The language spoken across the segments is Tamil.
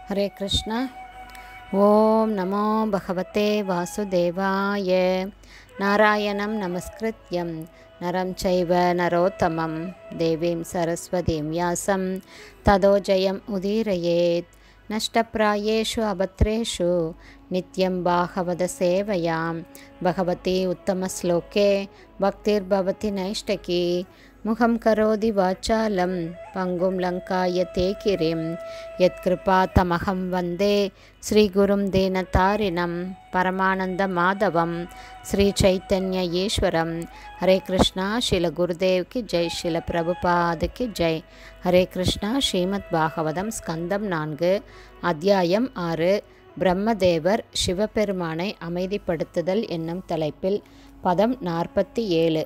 ஹரே கிருஷ்ணா ஓம் நமோ பகவதே வாசுதேவாய நாராயணம் நமஸ்கிருத்யம் நரம் சைவ நரோத்தமம் தேவீம் சரஸ்வதீம் யாசம் ததோ ஜெயம் உதீரயேத் நஷ்டப்பிராயேஷு அபத்ரேஷு நித்யம் பாகவத சேவையாம் பகவதி உத்தமஸ்லோகே பக்திர்பவதி நைஷ்டகி முகம் கரோதி வாச்சாலம் பங்கும் லங்காய தேகிரிம் யத்கிருபா தமகம் வந்தே ஸ்ரீகுரும் தீனதாரிணம் பரமானந்த மாதவம் ஸ்ரீ சைத்தன்ய ஈஸ்வரம் ஹரே கிருஷ்ணா ஸ்ரீல குருதேவ் கி ஜெய் ஸ்ரீல பிரபுபாது கி ஜெய் ஹரே கிருஷ்ணா ஸ்ரீமத் பாகவதம் ஸ்கந்தம் நான்கு அத்தியாயம் ஆறு பிரம்மதேவர் சிவபெருமானை அமைதிப்படுத்துதல் என்னும் தலைப்பில் பதம் நாற்பத்தி ஏழு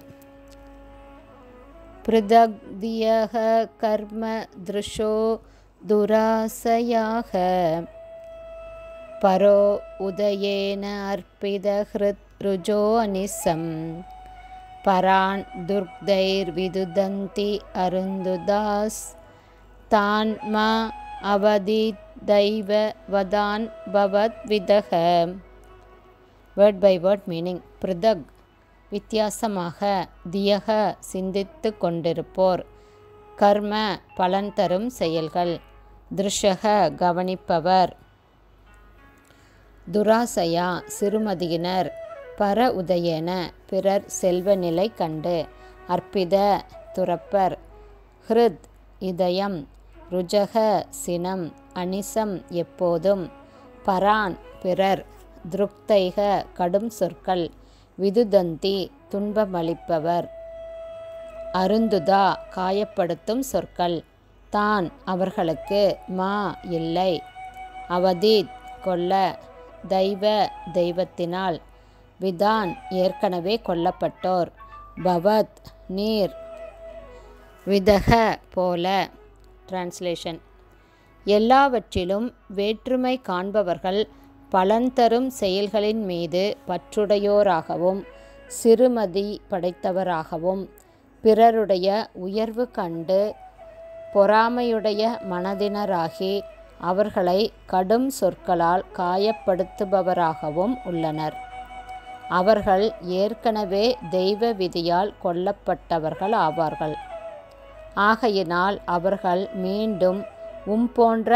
पृथग्दियः कर्म दृशो दुरासयाः परो उदयेन अर्पितहृद्रुजो अनिसं परान् दुर्दैर्विदुदन्ति अरुन्धुदास् तान् मा अवधिदैव वदान् भवद्विदः வேர்ட் பை வேர்ட் மீனிங் பிருதக் வித்தியாசமாக தியக சிந்தித்து கொண்டிருப்போர் கர்ம பலன் தரும் செயல்கள் திருஷக கவனிப்பவர் துராசையா சிறுமதியினர் பர உதயன பிறர் செல்வ நிலை கண்டு அற்பித துறப்பர் ஹிருத் இதயம் ருஜக சினம் அனிசம் எப்போதும் பரான் பிறர் திருப்தைக கடும் சொற்கள் விதுதந்தி துன்பமளிப்பவர் அருந்துதா காயப்படுத்தும் சொற்கள் தான் அவர்களுக்கு மா இல்லை அவதீத் கொல்ல தெய்வ தெய்வத்தினால் விதான் ஏற்கனவே கொல்லப்பட்டோர் பவத் நீர் விதக போல டிரான்ஸ்லேஷன் எல்லாவற்றிலும் வேற்றுமை காண்பவர்கள் பலன் தரும் செயல்களின் மீது பற்றுடையோராகவும் சிறுமதி படைத்தவராகவும் பிறருடைய உயர்வு கண்டு பொறாமையுடைய மனதினராகி அவர்களை கடும் சொற்களால் காயப்படுத்துபவராகவும் உள்ளனர் அவர்கள் ஏற்கனவே தெய்வ விதியால் கொல்லப்பட்டவர்கள் ஆவார்கள் ஆகையினால் அவர்கள் மீண்டும் உம் போன்ற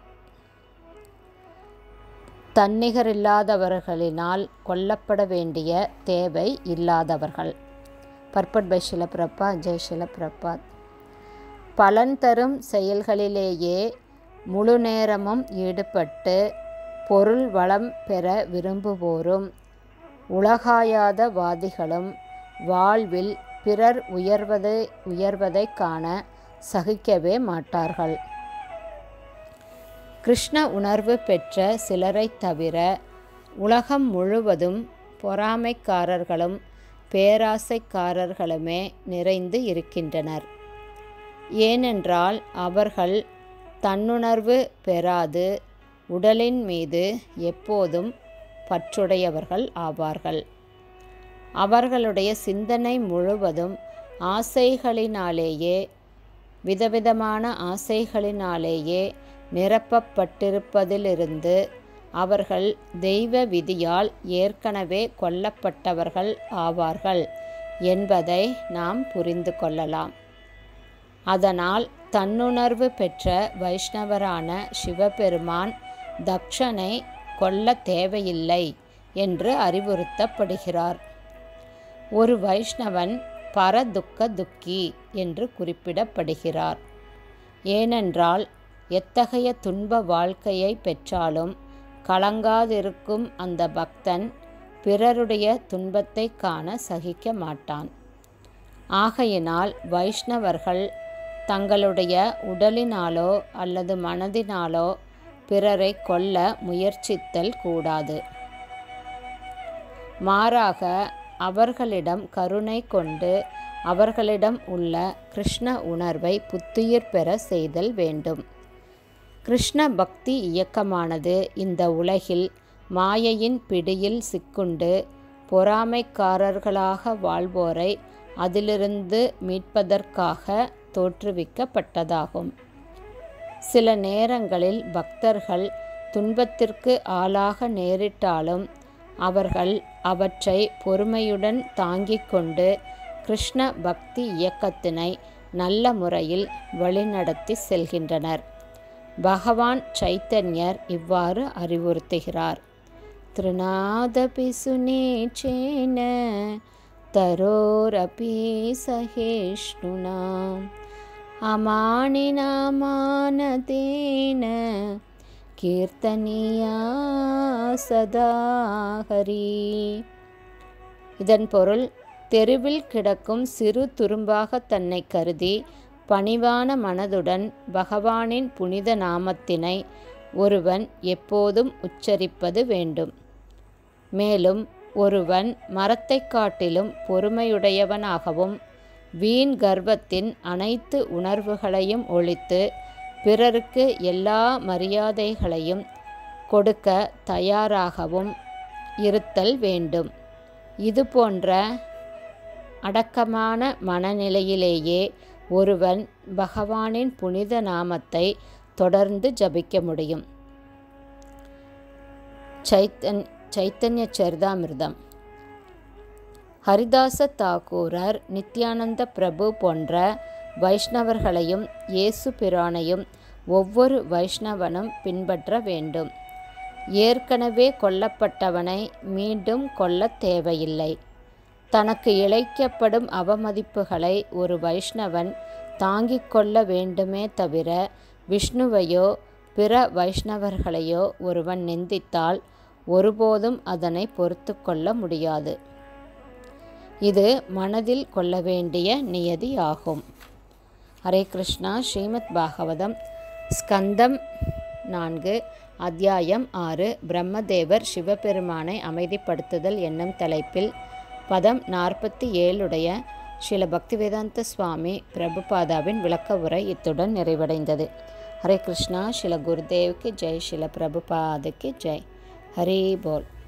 தன்னிகரில்லாதவர்களினால் கொல்லப்பட வேண்டிய தேவை இல்லாதவர்கள் பர்பட் பை ஷிலப்பிரப்பா ஜெய் ஷிலப்பிரப்பாத் பலன் தரும் செயல்களிலேயே முழு நேரமும் ஈடுபட்டு பொருள் வளம் பெற விரும்புவோரும் உலகாயாத வாதிகளும் வாழ்வில் பிறர் உயர்வதை உயர்வதை காண சகிக்கவே மாட்டார்கள் கிருஷ்ண உணர்வு பெற்ற சிலரைத் தவிர உலகம் முழுவதும் பொறாமைக்காரர்களும் பேராசைக்காரர்களுமே நிறைந்து இருக்கின்றனர் ஏனென்றால் அவர்கள் தன்னுணர்வு பெறாது உடலின் மீது எப்போதும் பற்றுடையவர்கள் ஆவார்கள் அவர்களுடைய சிந்தனை முழுவதும் ஆசைகளினாலேயே விதவிதமான ஆசைகளினாலேயே நிரப்பப்பட்டிருப்பதிலிருந்து அவர்கள் தெய்வ விதியால் ஏற்கனவே கொல்லப்பட்டவர்கள் ஆவார்கள் என்பதை நாம் புரிந்து கொள்ளலாம் அதனால் தன்னுணர்வு பெற்ற வைஷ்ணவரான சிவபெருமான் தக்ஷனை கொல்ல தேவையில்லை என்று அறிவுறுத்தப்படுகிறார் ஒரு வைஷ்ணவன் பரதுக்க துக்கி என்று குறிப்பிடப்படுகிறார் ஏனென்றால் எத்தகைய துன்ப வாழ்க்கையை பெற்றாலும் கலங்காதிருக்கும் அந்த பக்தன் பிறருடைய துன்பத்தை காண சகிக்க மாட்டான் ஆகையினால் வைஷ்ணவர்கள் தங்களுடைய உடலினாலோ அல்லது மனதினாலோ பிறரை கொல்ல முயற்சித்தல் கூடாது மாறாக அவர்களிடம் கருணை கொண்டு அவர்களிடம் உள்ள கிருஷ்ண உணர்வை புத்துயிர் பெற செய்தல் வேண்டும் கிருஷ்ண பக்தி இயக்கமானது இந்த உலகில் மாயையின் பிடியில் சிக்குண்டு பொறாமைக்காரர்களாக வாழ்வோரை அதிலிருந்து மீட்பதற்காக தோற்றுவிக்கப்பட்டதாகும் சில நேரங்களில் பக்தர்கள் துன்பத்திற்கு ஆளாக நேரிட்டாலும் அவர்கள் அவற்றை பொறுமையுடன் தாங்கிக் கொண்டு கிருஷ்ண பக்தி இயக்கத்தினை நல்ல முறையில் வழிநடத்தி செல்கின்றனர் பகவான் சைத்தன்யர் இவ்வாறு அறிவுறுத்துகிறார் திருநாதபி சுனேச்சேன தரோரபி சஹேஷ்ணுனா அமானினாமானதேன கீர்த்தனியா சதாஹரி இதன் பொருள் தெருவில் கிடக்கும் சிறு துரும்பாக தன்னை கருதி பணிவான மனதுடன் பகவானின் புனித நாமத்தினை ஒருவன் எப்போதும் உச்சரிப்பது வேண்டும் மேலும் ஒருவன் மரத்தைக் காட்டிலும் பொறுமையுடையவனாகவும் வீண் கர்வத்தின் அனைத்து உணர்வுகளையும் ஒழித்து பிறருக்கு எல்லா மரியாதைகளையும் கொடுக்க தயாராகவும் இருத்தல் வேண்டும் இது போன்ற அடக்கமான மனநிலையிலேயே ஒருவன் பகவானின் புனித நாமத்தை தொடர்ந்து ஜபிக்க முடியும் சைத்தன் சைத்தன்ய சரிதாமிர்தம் ஹரிதாச தாக்கூரர் நித்யானந்த பிரபு போன்ற வைஷ்ணவர்களையும் இயேசு பிரானையும் ஒவ்வொரு வைஷ்ணவனும் பின்பற்ற வேண்டும் ஏற்கனவே கொல்லப்பட்டவனை மீண்டும் கொல்லத் தேவையில்லை தனக்கு இழைக்கப்படும் அவமதிப்புகளை ஒரு வைஷ்ணவன் தாங்கிக் கொள்ள வேண்டுமே தவிர விஷ்ணுவையோ பிற வைஷ்ணவர்களையோ ஒருவன் நிந்தித்தால் ஒருபோதும் அதனை பொறுத்து கொள்ள முடியாது இது மனதில் கொள்ள வேண்டிய நியதி ஆகும் ஹரே கிருஷ்ணா ஸ்ரீமத் பாகவதம் ஸ்கந்தம் நான்கு அத்தியாயம் ஆறு பிரம்மதேவர் சிவபெருமானை அமைதிப்படுத்துதல் என்னும் தலைப்பில் பதம் நாற்பத்தி ஏழுடைய ஸ்ரீல பக்திவேதாந்த சுவாமி பிரபுபாதாவின் விளக்க உரை இத்துடன் நிறைவடைந்தது ஹரே கிருஷ்ணா ஸ்ரீல குருதேவ்க்கு ஜெய் ஸ்ரீல பிரபுபாதுக்கு ஜெய் ஹரி போல்